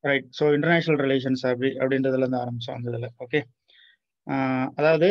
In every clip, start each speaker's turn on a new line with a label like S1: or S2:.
S1: Right so international relations அப்படி அப்படின்றதுல இருந்து ஆரம்பிச்சோம் அந்த இதில் ஓகே அதாவது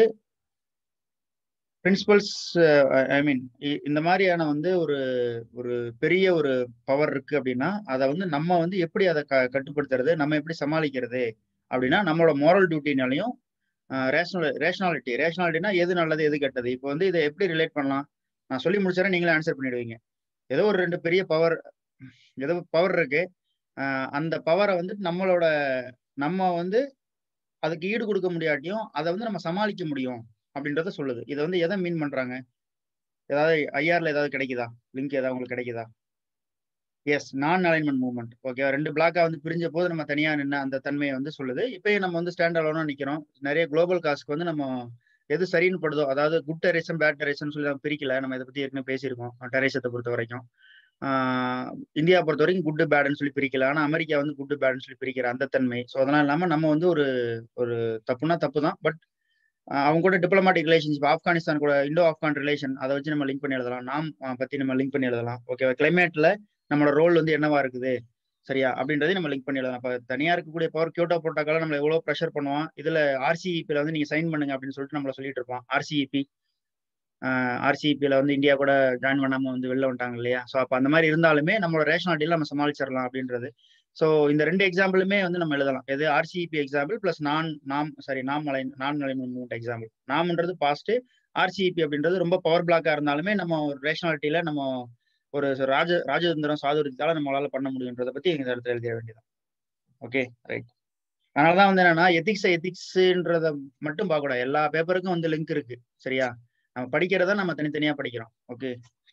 S1: பிரின்சிபல்ஸ் ஐ மீன் இந்த மாதிரியான வந்து ஒரு ஒரு பெரிய ஒரு பவர் இருக்கு அப்படின்னா அதை வந்து நம்ம வந்து எப்படி அதை க கட்டுப்படுத்துறது நம்ம எப்படி சமாளிக்கிறது அப்படின்னா நம்மளோட மோரல் டியூட்டினாலையும் ரேஷனல் ரேஷனாலிட்டி ரேஷனாலிட்டினா எது நல்லது எது கெட்டது இப்போ வந்து இதை எப்படி ரிலேட் பண்ணலாம் நான் சொல்லி முடிச்சாரேன் நீங்களே ஆன்சர் பண்ணிடுவீங்க ஏதோ ஒரு ரெண்டு பெரிய பவர் ஏதோ பவர் இருக்கு அந்த பவரை வந்து நம்மளோட நம்ம வந்து அதுக்கு ஈடு கொடுக்க முடியாட்டியும் அதை வந்து நம்ம சமாளிக்க முடியும் அப்படின்றத சொல்லுது இதை வந்து எதை மீன் பண்றாங்க ஏதாவது ஐஆர்ல ஏதாவது கிடைக்குதா லிங்க் ஏதாவது உங்களுக்கு கிடைக்குதா எஸ் நான் அலைன்மெண்ட் மூவ்மெண்ட் ஓகே ரெண்டு பிளாக்கா வந்து பிரிஞ்ச போது நம்ம தனியா நின்று அந்த தன்மையை வந்து சொல்லுது இப்பயும் நம்ம வந்து ஸ்டாண்ட் அலோனா நிக்கிறோம் நிறைய குளோபல் காஸ்க்கு வந்து நம்ம எது சரின்னு படுதோ அதாவது குட் டெரேஷன் பேட் டெரேஷன் சொல்லி நம்ம பிரிக்கல நம்ம இதை பத்தி ஏற்கனவே பேசியிருக்கோம் டெரேஷத்தை பொறுத்த வரைக்கும் இந்தியா பொறுத்த வரைக்கும் குட்டு பேடுன்னு சொல்லி பிரிக்கல ஆனால் அமெரிக்கா வந்து குட்டு பேடுன்னு சொல்லி பிரிக்கிற அந்த தன்மை ஸோ அதெல்லாம் இல்லாமல் நம்ம வந்து ஒரு ஒரு தப்புனா தப்பு தான் பட் அவங்க கூட டிப்ளமாட்டிக் ரிலேஷன்ஷிப் ஆப்கானிஸ்தான் கூட இண்டோ ஆப்கான் ரிலேஷன் அதை வச்சு நம்ம லிங்க் பண்ணி எழுதலாம் நாம் பத்தி நம்ம லிங்க் பண்ணி எழுதலாம் ஓகேவா கிளைமேட்ல நம்மளோட ரோல் வந்து என்னவா இருக்குது சரியா அப்படின்றதையும் நம்ம லிங்க் பண்ணி எழுதலாம் இப்போ தனியாக இருக்கக்கூடிய பவர் கியோட்டோ போட்டாக்கால நம்மள எவ்வளோ ப்ரெஷர் பண்ணுவான் இதுல ஆர்சிஇபியில் வந்து நீங்க சைன் பண்ணுங்க அப்படின்னு சொல்லிட்டு நம்மள சொல்லிட்டு இருப்பான் ஆர்சிஇபி ஆர்சிபியில் வந்து இந்தியா கூட ஜாயின் பண்ணாமல் வந்து வெளில வந்துட்டாங்க இல்லையா ஸோ அப்போ அந்த மாதிரி இருந்தாலுமே நம்மளோட ரேஷனாலிட்டியில் நம்ம சமாளிச்சிடலாம் அப்படின்றது ஸோ இந்த ரெண்டு எக்ஸாம்பிளுமே வந்து நம்ம எழுதலாம் எது ஆர்சிபி எக்ஸாம்பிள் பிளஸ் நான் நாம் சாரி நாம் அலை நான் அலைன்மெண்ட் எக்ஸாம்பிள் நாம்ன்றது பாஸ்ட் ஆர்சிபி அப்படின்றது ரொம்ப பவர் பிளாக்காக இருந்தாலுமே நம்ம ஒரு ரேஷனாலிட்டியில நம்ம ஒரு ராஜ ராஜதந்திரம் சாதுரியத்தால நம்மளால பண்ண முடியுன்றதை பத்தி இந்த இடத்துல எழுதிய வேண்டியதான் ஓகே ரைட் அதனாலதான் வந்து என்னன்னா எத்திக்ஸ் எத்திக்ஸ்ன்றத மட்டும் பார்க்கக்கூடாது எல்லா பேப்பருக்கும் வந்து லிங்க் இருக்கு சரியா நம்ம படிக்கிறத நம்ம தனித்தனியா படிக்கிறோம் okay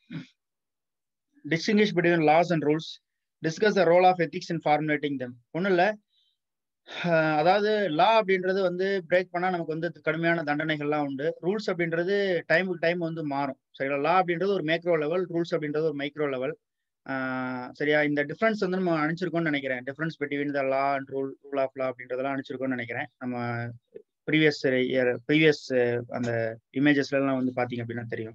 S1: distinguish between laws and rules discuss the role of ethics in formulating them ஒன்றும் இல்லை அதாவது லா அப்படின்றது வந்து பிரேக் பண்ணால் நமக்கு வந்து கடுமையான தண்டனைகள்லாம் உண்டு ரூல்ஸ் அப்படின்றது டைமுக்கு டைம் வந்து மாறும் சரிங்களா லா அப்படின்றது ஒரு மேக்ரோ லெவல் ரூல்ஸ் அப்படின்றது ஒரு மைக்ரோ லெவல் சரியா இந்த டிஃப்ரென்ஸ் வந்து நம்ம அனுப்பிச்சிருக்கோம்னு நினைக்கிறேன் difference between the law and rule rule of law அப்படின்றதெல்லாம் அனுப்பிச்சிருக்கோம்னு நினைக்கிறேன் நம்ம ப்ரீவியஸ் இயர் ப்ரீவியஸ் அந்த இமேஜஸ்லாம் வந்து பார்த்தீங்க அப்படின்னா தெரியும்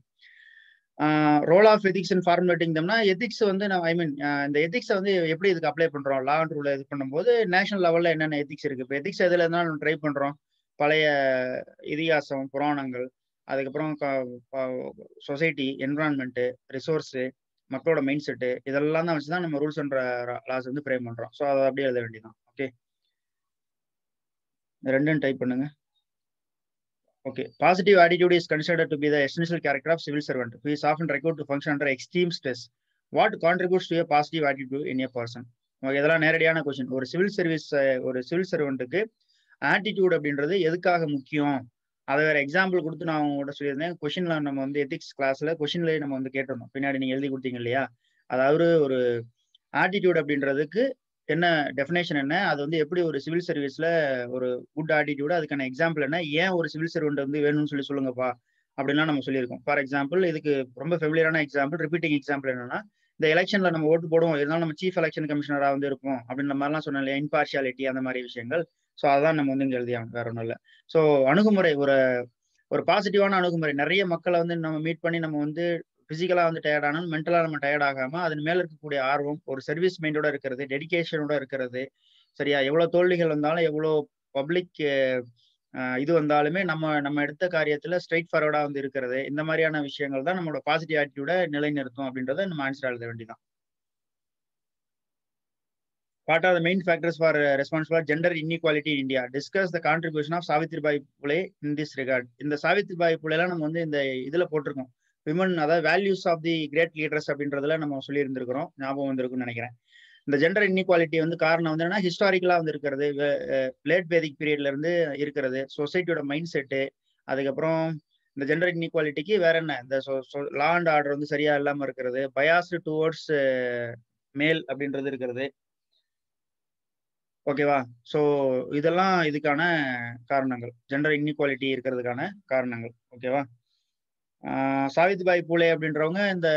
S1: role of ethics and formulating தம்னா எதிக்ஸ் வந்து நான் ஐ மீன் இந்த எதிக்ஸை வந்து எப்படி இதுக்கு அப்ளை பண்றோம் லா அண்ட் ரூல் இது பண்ணும்போது நேஷனல் லெவல்ல என்னென்ன எதிக்ஸ் இருக்கு இப்போ எதிக்ஸ் எதுல இருந்தாலும் நம்ம ட்ரை பண்றோம் பழைய இதிகாசம் புராணங்கள் அதுக்கப்புறம் சொசைட்டி என்விரான்மெண்ட் ரிசோர்ஸு மக்களோட மைண்ட் செட்டு இதெல்லாம் தான் வச்சு தான் நம்ம ரூல்ஸ் அண்ட் லாஸ் வந்து ஃப்ரேம் பண்றோம் ஸோ அதை அப்படியே எழுத வேண்டியதான் ஓகே ரெண்டும் டைப் பண்ணுங்க Okay. Positive attitude is considered to be the essential character of civil servant who is often required to function under extreme stress. What contributes to a positive attitude in a person? இதெல்லாம் நேரடியான question ஒரு civil service ஒரு civil சர்வெண்ட்டுக்கு attitude அப்படின்றது எதுக்காக முக்கியம் அதை வேற எக்ஸாம்பிள் கொடுத்து நான் உங்கள்கிட்ட சொல்லியிருந்தேன் கொஷின்ல நம்ம வந்து எத்திக்ஸ் கிளாஸ்ல கொஷின்லேயே நம்ம வந்து கேட்டிருந்தோம் பின்னாடி நீங்க எழுதி கொடுத்தீங்க இல்லையா அதாவது ஒரு ஆட்டிடியூட் அப்படின்றதுக்கு என்ன டெஃபினேஷன் என்ன அது வந்து எப்படி ஒரு சிவில் சர்வீஸ்ல ஒரு குட் ஆட்டிடியூட் அதுக்கான எக்ஸாம்பிள் என்ன ஏன் ஒரு சிவில் சர்வெண்ட் வந்து வேணும்னு சொல்லி சொல்லுங்கப்பா அப்படின்லாம் நம்ம சொல்லியிருக்கோம் ஃபார் எக்ஸாம்பிள் இதுக்கு ரொம்ப ஃபெமிலியரான எக்ஸாம்பிள் ரிப்பீட்டிங் எக்ஸாம்பிள் என்னன்னா இந்த எலெக்ஷன்ல நம்ம ஓட்டு போடுவோம் இருந்தாலும் நம்ம சீஃப் எலெக்ஷன் கமிஷனரா வந்து இருப்போம் அப்படின்ற மாதிரிலாம் சொன்னோம் இல்லையா இம்பார்ஷியாலிட்டி அந்த மாதிரி விஷயங்கள் ஸோ அதான் நம்ம வந்து இங்க எழுதியாங்க வேற ஒன்றும் இல்லை ஸோ அணுகுமுறை ஒரு ஒரு பாசிட்டிவான அணுகுமுறை நிறைய மக்களை வந்து நம்ம மீட் பண்ணி நம்ம வந்து பிசிக்கலா வந்து டயர்ட் ஆனாலும் மென்டலா நம்ம டயர்ட் ஆகாம அதன் மேல இருக்கக்கூடிய ஆர்வம் ஒரு சர்வீஸ் மைண்டோட இருக்கிறது டெடிக்கேஷனோட இருக்கிறது சரியா எவ்வளவு தோல்விகள் வந்தாலும் எவ்வளவு பப்ளிக் இது வந்தாலுமே நம்ம நம்ம எடுத்த காரியத்துல ஸ்ட்ரைட் ஃபார்வர்டா வந்து இருக்கிறது இந்த மாதிரியான விஷயங்கள் தான் நம்மளோட பாசிட்டிவ் ஆட்டிடியூட நிலைநிறுத்தும் அப்படின்றத நம்ம ஆன்சர் எழுத வேண்டியதான் What are the main factors for uh, responsible gender inequality in India? Discuss the contribution of Savitribai Pule in this regard. இந்த சாவித்ரிபாய் புலேலாம் நம்ம வந்து இந்த இதுல போட்டிருக்கோம் விமன் அதாவது values of the great leaders அப்படின்றதுல நம்ம சொல்லி இருந்திருக்கிறோம் ஞாபகம் வந்திருக்கும்னு நினைக்கிறேன் இந்த ஜெண்டர் இன்இக்வாலிட்டி வந்து காரணம் வந்து என்னன்னா ஹிஸ்டாரிக்கலா வந்து இருக்கிறது லேட் வேதிக் பீரியட்ல இருந்து இருக்கிறது சொசைட்டியோட மைண்ட் செட்டு அதுக்கப்புறம் இந்த ஜெண்டர் இன்இக்வாலிட்டிக்கு வேற என்ன இந்த லா அண்ட் ஆர்டர் வந்து சரியா இல்லாம இருக்கிறது பயாஸ்டு டுவோர்ட்ஸ் மேல் அப்படின்றது இருக்கிறது ஓகேவா ஸோ இதெல்லாம் இதுக்கான காரணங்கள் ஜெண்டர் இன்இக்வாலிட்டி இருக்கிறதுக்கான காரணங்கள் ஓகேவா சாவித்ரிபாய் பூலே அப்படின்றவங்க இந்த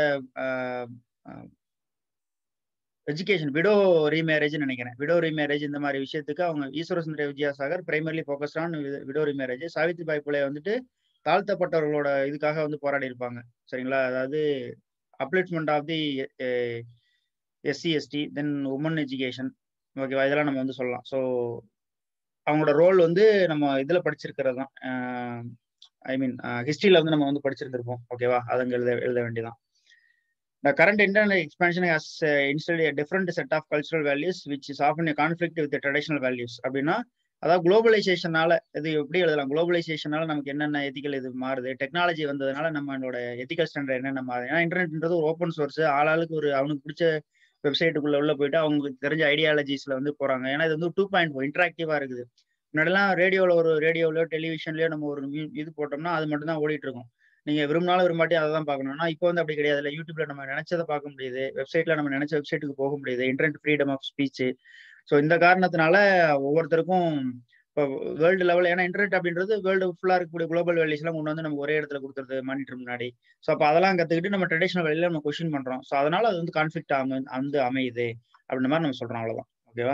S1: எஜுகேஷன் விடோ ரீமேரேஜ் நினைக்கிறேன் விடோ ரீமேரேஜ் இந்த மாதிரி விஷயத்துக்கு அவங்க Ishwar Sundar Vidyasagar primarily focused on widow remarriage Savitribai Phule வந்துட்டு தாழ்த்தப்பட்டவர்களோட இதுக்காக வந்து போராடி இருப்பாங்க சரிங்களா அதாவது upliftment of the SC ST then women education ஓகேவா இதெல்லாம் நம்ம வந்து சொல்லலாம் ஸோ அவங்களோட ரோல் வந்து நம்ம இதுல படிச்சிருக்கிறது தான் ஐ மீன் ஹிஸ்டரியில வந்து நம்ம வந்து படிச்சிருந்திருப்போம் ஓகேவா அது அங்க எழுத எழுத வேண்டியதான் The current internet expansion has uh, instilled a different set of cultural values, which is often a conflict with the traditional values. அப்படின்னா அதாவது குளோபலைசேஷனால இது எப்படி எழுதலாம் குளோபலைசேஷனால நமக்கு என்னென்ன எத்திக்கல் இது மாறுது டெக்னாலஜி வந்ததுனால நம்மளோட எத்திக்கல் ஸ்டாண்டர்ட் என்னென்ன மாறுது ஏன்னா இன்டர்நெட்ன்றது ஒரு ஓப்பன் சோர்ஸ் ஆளாளுக்கு ஒரு அவனுக்கு பிடிச்ச வெப்சைட்டுக்குள்ள உள்ள போயிட்டு அவங்களுக்கு தெரிஞ்ச ஐடியாலஜிஸ்ல வந்து போறாங்க ஏன்னா இது வந்து டூ பாயிண்ட் ஃபோர் இன்ட்ராக்டிவா இருக்குது முன்னாடிலாம் ரேடியோவில் ஒரு ரேடியோவிலயோ டெலிவிஷன்லயோ நம்ம ஒரு இது போட்டோம்னா அது மட்டும் தான் ஓடிட்டு இருக்கும் நீங்க விரும்பினாலும் விரும்பாட்டி அதை தான் பார்க்கணும்னா இப்போ வந்து அப்படி கிடையாது இல்லை யூடியூப்ல நம்ம நினைச்சதை பார்க்க முடியுது வெப்சைட்ல நம்ம நினைச்ச வெப்சைட்டுக்கு போக முடியுது internet freedom of speech so இந்த காரணத்தினால ஒவ்வொருத்தருக்கும் இப்போ வேர்ல்டு லெவல் ஏன்னா இன்டர்நெட் அப்படின்றது வேர்ல்டு ஃபுல்லா இருக்கக்கூடிய குளோபல் வேல்யூஸ் எல்லாம் கொண்டு வந்து நம்ம ஒரே இடத்துல கொடுத்துருது மானிட்டர் முன்னாடி ஸோ அப்போ அதெல்லாம் கத்துக்கிட்டு நம்ம ட்ரெடிஷனல் வேலையில நம்ம கொஸ்டின் பண்றோம் ஸோ அதனால அது வந்து கான்ஃபிளிக் அமை வந்து அமையுது அப்படின்ற மாதிரி நம்ம சொல்றோம் அவ்வளவுதான் ஓகேவா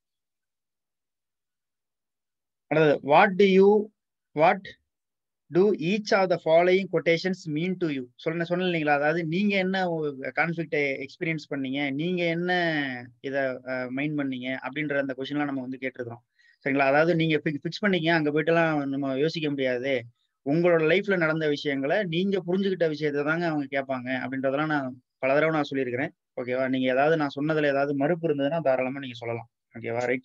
S1: அடுத்தது what do you what do each of the following quotations mean to you சொன்ன சொன்னீங்களா அதாவது நீங்க என்ன கான்ஃபிளிக்டை எக்ஸ்பீரியன்ஸ் பண்ணீங்க நீங்க என்ன இதை மைண்ட் பண்ணீங்க அப்படின்ற அந்த கொஸ்டின்லாம் நம்ம வந்து கேட்டிருக்கிறோம் சரிங்களா அதாவது நீங்க ஃபிக்ஸ் பண்ணீங்க அங்க போயிட்டுலாம் நம்ம யோசிக்க முடியாது உங்களோட லைஃப்ல நடந்த விஷயங்களை நீங்க புரிஞ்சுக்கிட்ட விஷயத்தை தாங்க அவங்க கேட்பாங்க அப்படின்றதெல்லாம் நான் பல தடவை நான் சொல்லியிருக்கிறேன் ஓகேவா நீங்க ஏதாவது நான் சொன்னதுல ஏதாவது மறுப்பு இருந்ததுன்னா தாராளமா நீங்க சொல்லலாம் ஓகேவா ரைட்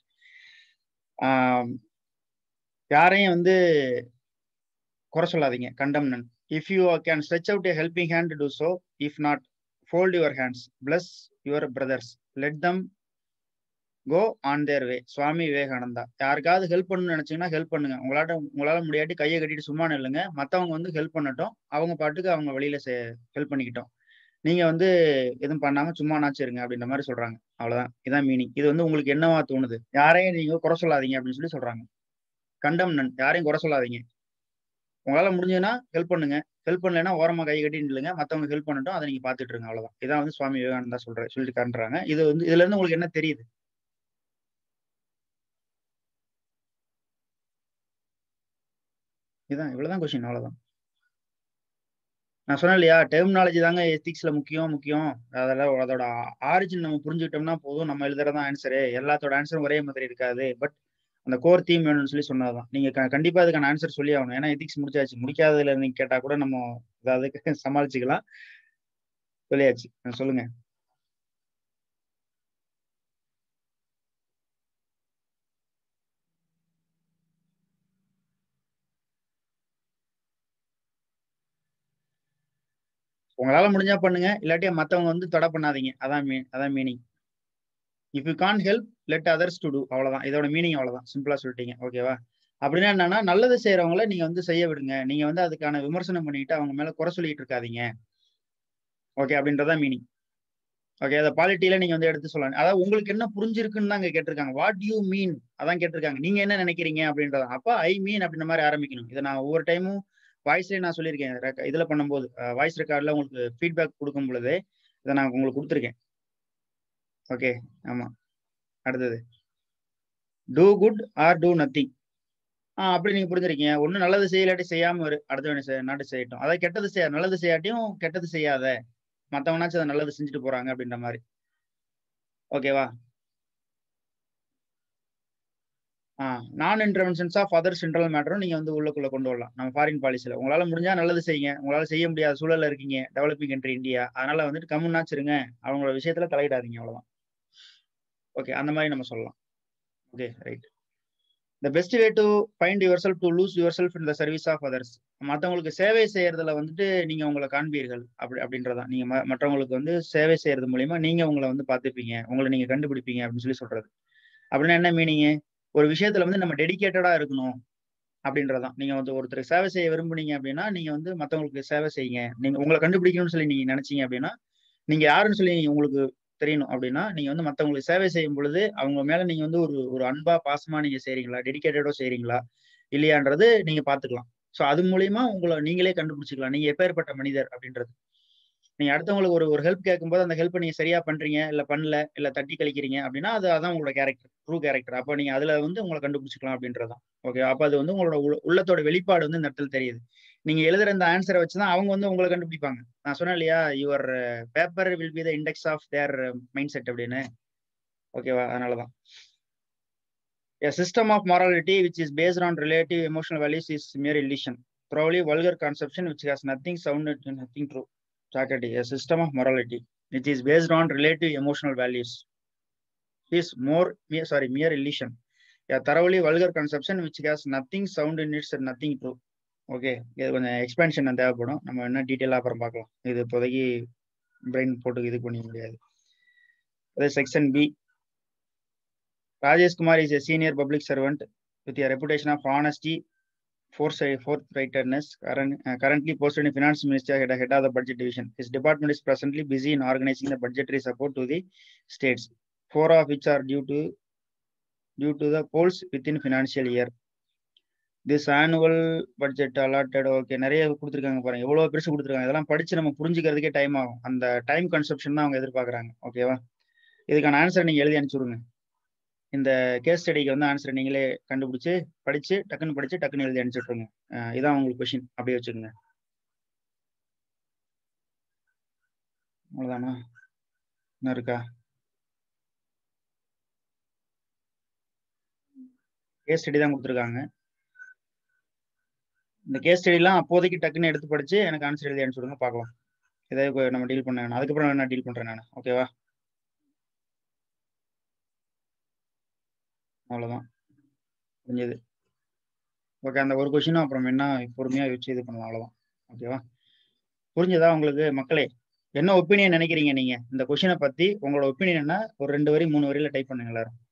S1: யாரையும் வந்து குறை சொல்லாதீங்க condemn none if you can stretch out a helping hand do so if not fold your hands bless your brothers let them go on their way Swami Vivekananda யாருக்காவது ஹெல்ப் பண்ணணும்னு நினைச்சீங்கன்னா ஹெல்ப் பண்ணுங்க உங்களாட்ட உங்களால முடியாட்டி கையை கட்டிட்டு சும்மா நில்லுங்க மத்தவங்க வந்து ஹெல்ப் பண்ணட்டும் அவங்க பாட்டுக்கு அவங்க வழியில ஹெல்ப் பண்ணிக்கிட்டோம் நீங்க வந்து எதுவும் பண்ணாம சும்மா நாச்சிருங்க அப்படின்ற மாதிரி சொல்றாங்க அவ்வளவுதான் இதான் மீனிங் இது வந்து உங்களுக்கு என்னவா தோணுது யாரையும் நீங்க குறை சொல்லாதீங்க அப்படின்னு சொல்லி சொல்றாங்க கண்டம் நன் யாரையும் குறை சொல்லாதீங்க உங்களால முடிஞ்சதுன்னா ஹெல்ப் பண்ணுங்க ஹெல்ப் பண்ணலைன்னா ஓரமா கை கட்டி நில்லுங்க மத்தவங்க ஹெல்ப் பண்ணட்டும் அதை நீங்க பாத்துட்டு இருங்க அவ்வளவுதான் இதான் வந்து சுவாமி விவேகானந்தா சொல்ற சொல்லிட்டு காட்டுறாங்க இது வந்து இதுல இருந்து உங்களுக்கு என்ன தெரியுது இதுதான் இவ்வளவுதான் கொஸ்டின் அவ்வளவுதான் நான் சொன்னேன் இல்லையா டெர்மினாலஜி தாங்க எத்திக்ஸ்ல முக்கியம் முக்கியம் அதெல்லாம் அதோட ஆரிஜின் நம்ம புரிஞ்சுக்கிட்டோம்னா போதும் நம்ம எழுதுறதான் ஆன்சரு எல்லாத்தோட ஆன்சரும் ஒரே மாதிரி இருக்காது பட் அந்த கோர் தீம் வேணும்னு சொல்லி சொன்னதுதான் நீங்க கண்டிப்பா அதுக்கான ஆன்சர் சொல்லி ஆகணும் ஏன்னா எத்திக்ஸ் முடிச்சாச்சு முடிக்காததுல நீங்க கேட்டா கூட நம்ம ஏதாவது சமாளிச்சுக்கலாம் சொல்லியாச்சு சொல்லுங்க உங்களால முடிஞ்சா பண்ணுங்க இல்லாட்டியா மத்தவங்க வந்து தடை பண்ணாதீங்க அதான் மீ அதான் meaning if you can help let others to do அவ்வளவுதான் இதோட மீனிங் அவ்வளவுதான் சிம்பிளா சொல்லிட்டீங்க ஓகேவா அப்படின்னா என்னன்னா நல்லது செய்யறவங்கள நீங்க வந்து செய்ய விடுங்க நீங்க வந்து அதுக்கான விமர்சனம் பண்ணிட்டு அவங்க மேல குறை சொல்லிட்டு இருக்காதீங்க ஓகே அப்படின்றதான் மீனிங் ஓகே அதை பாலிட்டியில நீங்க வந்து எடுத்து சொல்லலாம் அதாவது உங்களுக்கு என்ன புரிஞ்சிருக்குன்னு தான் கேட்டிருக்காங்க வாட் யூ மீன் அதான் கேட்டிருக்காங்க நீங்க என்ன நினைக்கிறீங்க அப்படின்றத அப்ப ஐ மீன் அப்படின்ற மாதிரி ஆரம்பிக்கணும் இதை நான் ஒவ்வொரு டைமும் வாய்ஸ்லேயே நான் சொல்லியிருக்கேன் இதுல பண்ணும்போது வாய்ஸ் ரெக்கார்ட்ல உங்களுக்கு ஃபீட்பேக் கொடுக்கும் பொழுது இதை நான் உங்களுக்கு கொடுத்துருக்கேன் ஓகே ஆமா அடுத்தது do good or do nothing ஆ அப்படி நீங்க புரிஞ்சிருக்கீங்க ஒன்றும் நல்லது செய்யலாட்டி செய்யாம இரு அடுத்த நாட்டு செய்யட்டும் அதாவது கெட்டது செய்ய நல்லது செய்யாட்டியும் கெட்டது செய்யாத மற்றவனாச்சும் அதை நல்லது செஞ்சுட்டு போறாங்க அப்படின்ற மாதிரி ஓகேவா ஆ நான் இன்டர்வென்ஷன்ஸ் ஆஃப் அதர் சென்ட்ரல் மேட்டரும் நீங்க வந்து உள்ளுக்குள்ள கொண்டு வரலாம் நம்ம ஃபாரின் பாலிசியில உங்களால முடிஞ்சா நல்லது செய்யுங்க உங்களால செய்ய முடியாத சூழல்ல இருக்கீங்க டெவலப்பிங் கண்ட்ரி இந்தியா அதனால வந்துட்டு கம்முன்னாச்சிருங்க அவங்களோட விஷயத்துல தலையிடாதீங்க அவ்வளவுதான் ஓகே அந்த மாதிரி நம்ம சொல்லலாம் okay right the best way to find yourself to lose yourself in the service of others மற்றவங்களுக்கு சேவை செய்யறதுல வந்துட்டு நீங்க உங்களை காண்பீர்கள் அப்படி அப்படின்றதான் நீங்க மற்றவங்களுக்கு வந்து சேவை செய்யறது மூலியமா நீங்க உங்களை வந்து பார்த்துப்பீங்க உங்களை நீங்க கண்டுபிடிப்பீங்க அப்படின்னு சொல்லி சொல்றது அப்படின்னா என்ன மீனிங் ஒரு விஷயத்துல வந்து நம்ம டெடிக்கேட்டடா இருக்கணும் அப்படின்றதான் நீங்க வந்து ஒருத்தருக்கு சேவை செய்ய விரும்புனீங்க அப்படின்னா நீங்க வந்து மத்தவங்களுக்கு சேவை செய்யுங்க நீங்க உங்களை கண்டுபிடிக்கணும்னு சொல்லி நீங்க நினைச்சீங்க அப்படின்னா நீங்க யாருன்னு சொல்லி உங்களுக்கு தெரியணும் அப்படின்னா நீங்க வந்து மத்தவங்களுக்கு சேவை செய்யும் பொழுது அவங்க மேல நீங்க வந்து ஒரு ஒரு அன்பா பாசமா நீங்க செய்றீங்களா டெடிக்கேட்டடோ செய்றீங்களா இல்லையான்றது நீங்க பாத்துக்கலாம் ஸோ அது மூலியமா உங்களை நீங்களே கண்டுபிடிச்சிக்கலாம் நீங்க எப்பேற்பட்ட மனிதர் அப்படின்றது நீங்க அடுத்தவங்களுக்கு ஒரு ஒரு ஹெல்ப் கேட்கும்போது அந்த ஹெல்ப் நீங்க சரியா பண்றீங்க இல்ல பண்ணல இல்ல தட்டி கழிக்கிறீங்க அப்படின்னா அது அதான் உங்களோட கேரக்டர் ட்ரூ கேரக்டர் அப்போ நீங்க அதுல வந்து உங்களை கண்டுபிடிச்சிக்கலாம் அப்படின்றதான் ஓகே அப்ப அது வந்து உங்களோட உள்ளத்தோட வெளிப்பாடு வந்து இந்த இடத்துல தெரியுது நீங்க எழுதுற இந்த ஆன்சரை வச்சுதான் அவங்க வந்து உங்களை கண்டுபிடிப்பாங்க நான் சொன்னேன் இல்லையா your paper will be the index of their mind set அப்படின்னு ஓகேவா அதனாலதான் A system of morality which is based on relative emotional values is mere illusion. Probably vulgar conception which has nothing sound and nothing true. Socrates, a system of morality which is based on relative emotional values is more mere, sorry mere illusion. A thoroughly vulgar conception which has nothing sound in it and nothing true. Okay இது கொஞ்சம் எக்ஸ்பென்ஷன் தேவைப்படும் நம்ம என்ன டீட்டெயிலாக அப்புறம் பார்க்கலாம் இது இப்போதைக்கு பிரெயின் போட்டு இது பண்ண முடியாது அதே section B Rajesh Kumar is a senior public servant with a reputation of honesty, foresight, forthrightness, current, uh, currently posted in finance ministry at the head of the budget division. His department is presently busy in organizing the budgetary support to the states, four of which are due to due to the polls within financial year. This annual budget allotted okay நிறைய கொடுத்துருக்காங்க பாருங்க எவ்வளவு பெருசு கொடுத்துருக்காங்க இதெல்லாம் படிச்சு நம்ம புரிஞ்சுக்கிறதுக்கே time ஆகும் அந்த டைம் கன்செப்ஷன் தான் அவங்க எதிர்பார்க்கறாங்க ஓகேவா இதுக்கான ஆன்சர் நீங்க எழுதி அனுப்பிச்சுடுங்க இந்த கேஸ் ஸ்டடிக்கு வந்து ஆன்சர் நீங்களே கண்டுபிடிச்சு படிச்சு டக்குன்னு படிச்சு டக்குன்னு எழுதி அனுப்பிச்சுட்ருங்க இதான் உங்களுக்கு கொஷின் அப்படியே வச்சுக்கோங்க அவ்வளோதானா என்ன இருக்கா கேஸ் ஸ்டடி தான் கொடுத்துருக்காங்க இந்த கேஸ் ஸ்டடிலாம் அப்போதைக்கு டக்குன்னு எடுத்து படிச்சு எனக்கு ஆன்சர் எழுதி அனுப்பிச்சுடுங்க பார்க்கலாம் ஏதாவது நம்ம டீல் பண்ண வேணாம் அதுக்கப்புறம் என்ன டீல் பண்ணுறேன் நான் ஓகேவா அவ்வளோதான் புரிஞ்சது ஓகே அந்த ஒரு கொஷினும் அப்புறம் என்ன பொறுமையாக வச்சு இது பண்ணலாம் அவ்வளோதான் ஓகேவா புரிஞ்சதா உங்களுக்கு மக்களே என்ன ஒப்பீனியன் நினைக்கிறீங்க நீங்க இந்த கொஷினை பத்தி உங்களோட ஒப்பீனியன் என்ன ஒரு ரெண்டு வரி மூணு வரியில டைப் பண்ணுங்க எல்லாரும்